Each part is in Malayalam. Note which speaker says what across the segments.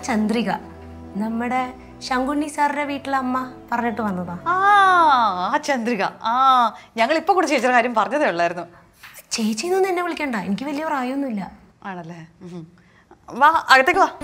Speaker 1: ചന്ദ്രിക നമ്മുടെ ശങ്കുണ്ണി സാറിന്റെ വീട്ടിലെ അമ്മ പറഞ്ഞിട്ട് വന്നതാ
Speaker 2: ആ ആ ചന്ദ്രിക ആ ഞങ്ങൾ ഇപ്പൊ കൂടെ ചേച്ചിയുടെ കാര്യം പറഞ്ഞതേ ഉള്ളായിരുന്നു
Speaker 1: ചേച്ചിന്നൊന്നും എന്നെ വിളിക്കണ്ട എനിക്ക് വലിയ പ്രായമൊന്നുമില്ല
Speaker 2: ആണല്ലേ ഉം. വാ അകത്തേക്ക് വാ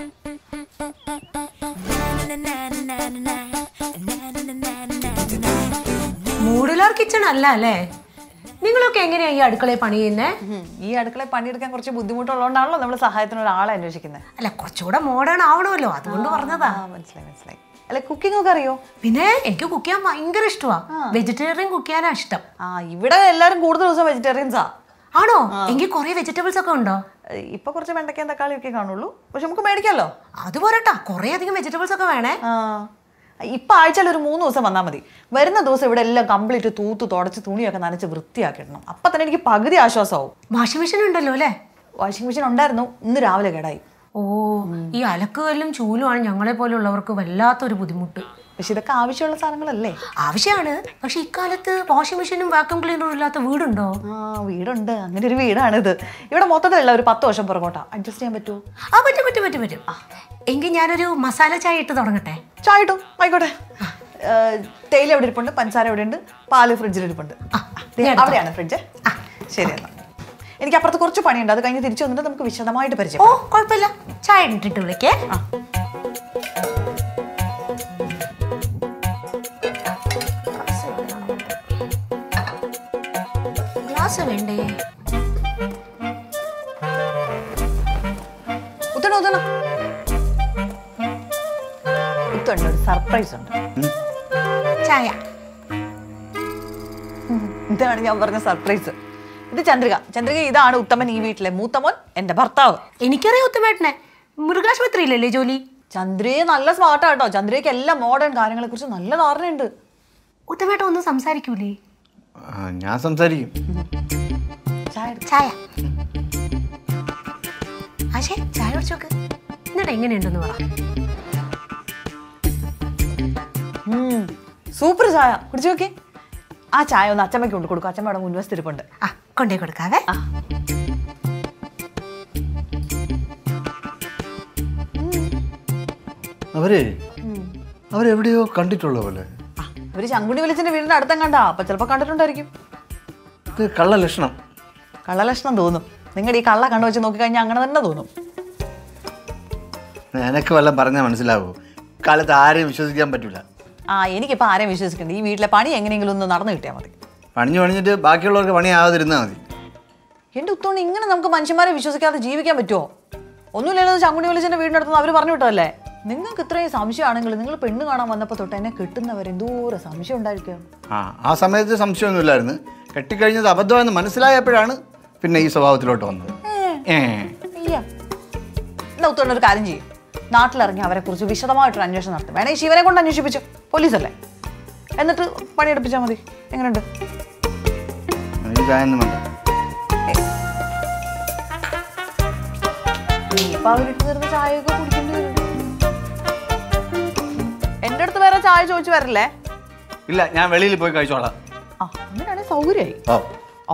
Speaker 1: മൂഡിലാർ കിച്ചൺ അല്ല അല്ലേ നിങ്ങളൊക്കെ എങ്ങനെയാ ഈ അടുക്കളയിൽ പണി ചെയ്യുന്നേ
Speaker 2: ഉം. ഈ അടുക്കളയിൽ പണിയെടുക്കാൻ കുറച്ച് ബുദ്ധിമുട്ടുള്ളതുകൊണ്ടാണല്ലോ നമ്മൾ സഹായത്തിന് ഒരാളെ അന്വേഷിക്കുന്നത്
Speaker 1: അല്ല കുറച്ചുകൂടെ മോഡേൺ ആവണമല്ലോ അതുകൊണ്ട് പറഞ്ഞതാ
Speaker 2: ആ മനസ്സിലായി മനസ്സിലായി അല്ല കുക്കിംഗ് ഒക്കെ അറിയോ
Speaker 1: പിന്നെ എനിക്ക് കുക്ക് ചെയ്യാൻ ഭയങ്കര ഇഷ്ടമാ വെജിറ്റേറിയൻ കുക്ക് ചെയ്യാനാ ഇഷ്ടം
Speaker 2: ആ ഇവിടെ എല്ലാരും കൂടുതൽ ദിവസം വെജിറ്റേറിയൻസാ
Speaker 1: ആണോ എങ്കിൽ കുറെ വെജിറ്റബിൾസ് ഒക്കെ ഉണ്ടോ
Speaker 2: ഇപ്പൊ കുറച്ച് വെണ്ടയ്ക്കയും തക്കാളി ഒക്കെ കാണുള്ളൂ പക്ഷെ നമുക്ക് മേടിക്കാമല്ലോ
Speaker 1: അത് പോരട്ടാ കുറെ അധികം വെജിറ്റബിൾസ് ഒക്കെ വേണേ
Speaker 2: ആ ഇപ്പൊ ആഴ്ചയിൽ ഒരു മൂന്ന് ദിവസം വന്നാൽ മതി വരുന്ന ദിവസം ഇവിടെ എല്ലാം കംപ്ലീറ്റ് തൂത്ത് തുടച്ച് തുണിയൊക്കെ നനച്ച് വൃത്തിയാക്കിടണം അപ്പൊ തന്നെ എനിക്ക് പകുതി ആശ്വാസമാവും
Speaker 1: വാഷിംഗ് മെഷീൻ ഉണ്ടല്ലോ അല്ലേ
Speaker 2: വാഷിംഗ് മെഷീൻ ഉണ്ടായിരുന്നു ഇന്ന് രാവിലെ കേടായി
Speaker 1: ഓ ഈ അലക്കുകല്ലും ചൂലുമാണ് ഞങ്ങളെ പോലുള്ളവർക്ക് വല്ലാത്തൊരു ബുദ്ധിമുട്ട്
Speaker 2: പക്ഷെ ഇതൊക്കെ ആവശ്യമുള്ള സാധനങ്ങളല്ലേ
Speaker 1: ആവശ്യമാണ് പക്ഷെ ഇക്കാലത്ത് വാഷിംഗ് മെഷീനും വാക്യൂം ക്ലീനറും ഇല്ലാത്ത വീടുണ്ടോ
Speaker 2: ആ വീടുണ്ട് അങ്ങനെ ഒരു വീടാണിത് ഇവിടെ മൊത്തത്തിലുള്ള ഒരു പത്ത് വർഷം പുറകോട്ടാ അഡ്ജസ്റ്റ് ചെയ്യാൻ പറ്റുമോ
Speaker 1: ആ പറ്റും പറ്റും പറ്റും പറ്റും എങ്കിൽ ഞാനൊരു മസാല ചായ ഇട്ട് തുടങ്ങട്ടെ
Speaker 2: ചായ ഇട്ടു ആയിക്കോട്ടെ ഏ, തേയില എവിടെ ഇരിപ്പുണ്ട് പഞ്ചസാര എവിടെ ഉണ്ട് പാല് ഫ്രിഡ്ജിൽ ഇരിപ്പുണ്ട് ദേ, അവിടെയാണ് ഫ്രിഡ്ജ് ശരി എന്നാ എനിക്ക് അപ്പുറത്ത് കുറച്ച് പണിയുണ്ട് അത് കഴിഞ്ഞ് തിരിച്ചു വന്നിട്ട് നമുക്ക് വിശദമായിട്ട്
Speaker 1: ഓ
Speaker 2: പരിചയം
Speaker 1: കുഴപ്പമില്ല ചായ ഇട്ടിട്ട് വിളിക്കേ ഗ്ലാസ് വേണ്ടേ
Speaker 2: ഉത്തണ ഉത്തണ ഉത്തുണ്ട് ഒരു സർപ്രൈസ് ഉണ്ട്
Speaker 1: ചായ
Speaker 2: ഇതാണ് ഞാൻ പറഞ്ഞ സർപ്രൈസ് ഇത് ചന്ദ്രിക ചന്ദ്രിക ഇതാണ് ഉത്തമൻ ഈ വീട്ടിലെ മൂത്തമോൻ എന്റെ ഭർത്താവ്
Speaker 1: എനിക്കറിയാം ഉത്തമേട്ടനെ മൃഗാശുപത്രിയിലല്ലേ ജോലി
Speaker 2: ചന്ദ്രയെ നല്ല സ്മാർട്ടാ കേട്ടോ ചന്ദ്രയ്ക്ക് എല്ലാ മോഡേൺ കാര്യങ്ങളെ കുറിച്ച് നല്ല ധാരണയുണ്ട്
Speaker 1: ഉത്തമേട്ടൻ ഒന്നും സംസാരിക്കൂലേ
Speaker 3: ആ, ഞാൻ സംസാരിക്കും
Speaker 2: ചായ എടുക്ക്.
Speaker 1: ചായ ആശേ ചായ കുടിച്ചോക്ക് എന്നിട്ട് എങ്ങനെയുണ്ടെന്ന് പറ
Speaker 2: ഉം, സൂപ്പർ ചായ കുടിച്ചു നോക്കി ആ ചായ ഒന്ന് അച്ചമ്മയ്ക്ക് കൊണ്ട് കൊടുക്കും അച്ചമ്മയുടെ മുൻവശത്തിരിപ്പുണ്ട്
Speaker 1: ആ കൊണ്ടേ കൊടുക്കാവേ
Speaker 2: ആ
Speaker 3: അവര് അവരെവിടെയോ കണ്ടിട്ടുള്ള പോലെ
Speaker 2: ആ, ഇവര് ശങ്കുണി വിളിച്ചിന്റെ വീടിന്റെ അടുത്തം കണ്ടാ അപ്പൊ ചിലപ്പോ കണ്ടിട്ടുണ്ടായിരിക്കും
Speaker 3: ഇത് കള്ള ലക്ഷണം
Speaker 2: കള്ളലക്ഷണം തോന്നും നിങ്ങളുടെ ഈ കള്ള കണ്ടു വെച്ച് നോക്കിക്കഴിഞ്ഞാൽ അങ്ങനെ തന്നെ തോന്നും
Speaker 3: എനക്ക് വല്ലതും പറഞ്ഞാൽ മനസ്സിലാവൂ കാലത്ത് ആരെയും വിശ്വസിക്കാൻ പറ്റില്ല
Speaker 2: ആ എനിക്കിപ്പോൾ ആരെയും വിശ്വസിക്കണ്ട ഈ വീട്ടിലെ പണി എങ്ങനെയെങ്കിലും ഒന്ന് നടന്നു കിട്ടിയാൽ മതി
Speaker 3: പണിഞ്ഞു പണിഞ്ഞിട്ട് ബാക്കിയുള്ളവർക്ക് പണിയാവാതിരുന്നാൽ മതി
Speaker 2: എൻ്റെ ഉത്തോണ്ട് ഇങ്ങനെ നമുക്ക് മനുഷ്യന്മാരെ വിശ്വസിക്കാതെ ജീവിക്കാൻ പറ്റുമോ ഒന്നുമില്ലല്ലോ ശങ്കുണി വിളിച്ചെൻ്റെ വീടിൻ്റെ അടുത്ത് അവർ പറഞ്ഞു വിട്ടതല്ലേ നിങ്ങൾക്ക് ഇത്രയും സംശയമാണെങ്കിൽ നിങ്ങൾ പെണ്ണ് കാണാൻ വന്നപ്പോൾ തൊട്ട് എന്നെ കിട്ടുന്നവർ എന്തോരം സംശയം ഉണ്ടായിരിക്കുക
Speaker 3: ആ ആ സമയത്ത് സംശയമൊന്നുമില്ലായിരുന്നു കെട്ടിക്കഴിഞ്ഞത് അബദ്ധമെന്ന് മനസ്സിലായപ്പോഴാണ് പിന്നെ ഈ സ്വഭാവത്തിലോട്ട് വന്നത് ഏ
Speaker 2: അയ്യ എന്നാ ഉത്തോണ്ട് ഒരു കാര്യം ചെയ്യും നാട്ടിലിറങ്ങി അവരെ കുറിച്ച് വിശദമായിട്ടൊരു അന്വേഷണം നടത്തും വേണേ ശിവനെ കൊണ്ട് അന്വേഷിപ്പിച്ചു പോലീസല്ലേ എന്നിട്ട് പണിയെടുപ്പിച്ചാൽ മതി എങ്ങനെയുണ്ട്
Speaker 3: എനിക്ക് ചായൊന്നും വേണ്ട
Speaker 2: ഇപ്പൊ അവരിട്ട് തരുന്ന ചായയൊക്കെ കുടിക്കേണ്ടി വരും എന്റെ അടുത്ത് വേറെ ചായ ചോദിച്ചു വരില്ലേ
Speaker 3: ഇല്ല ഞാൻ വെളിയിൽ പോയി കഴിച്ചോളാം
Speaker 2: ആ അങ്ങനെയാണെങ്കിൽ സൗകര്യമായി
Speaker 3: ഓ
Speaker 2: ഓ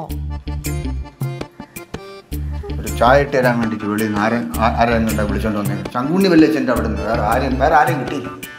Speaker 3: ഒരു ചായ ഇട്ട് തരാൻ വേണ്ടിയിട്ട് വെളിയിൽ നിന്ന് ആരും ആരെയും വിളിച്ചോണ്ട് വന്നേ ചങ്കുണ്ണി വല്യച്ഛൻ്റെ അവിടെ നിന്ന് വേറെ ആരും വേറെ ആരെയും കിട്ടിയില്ല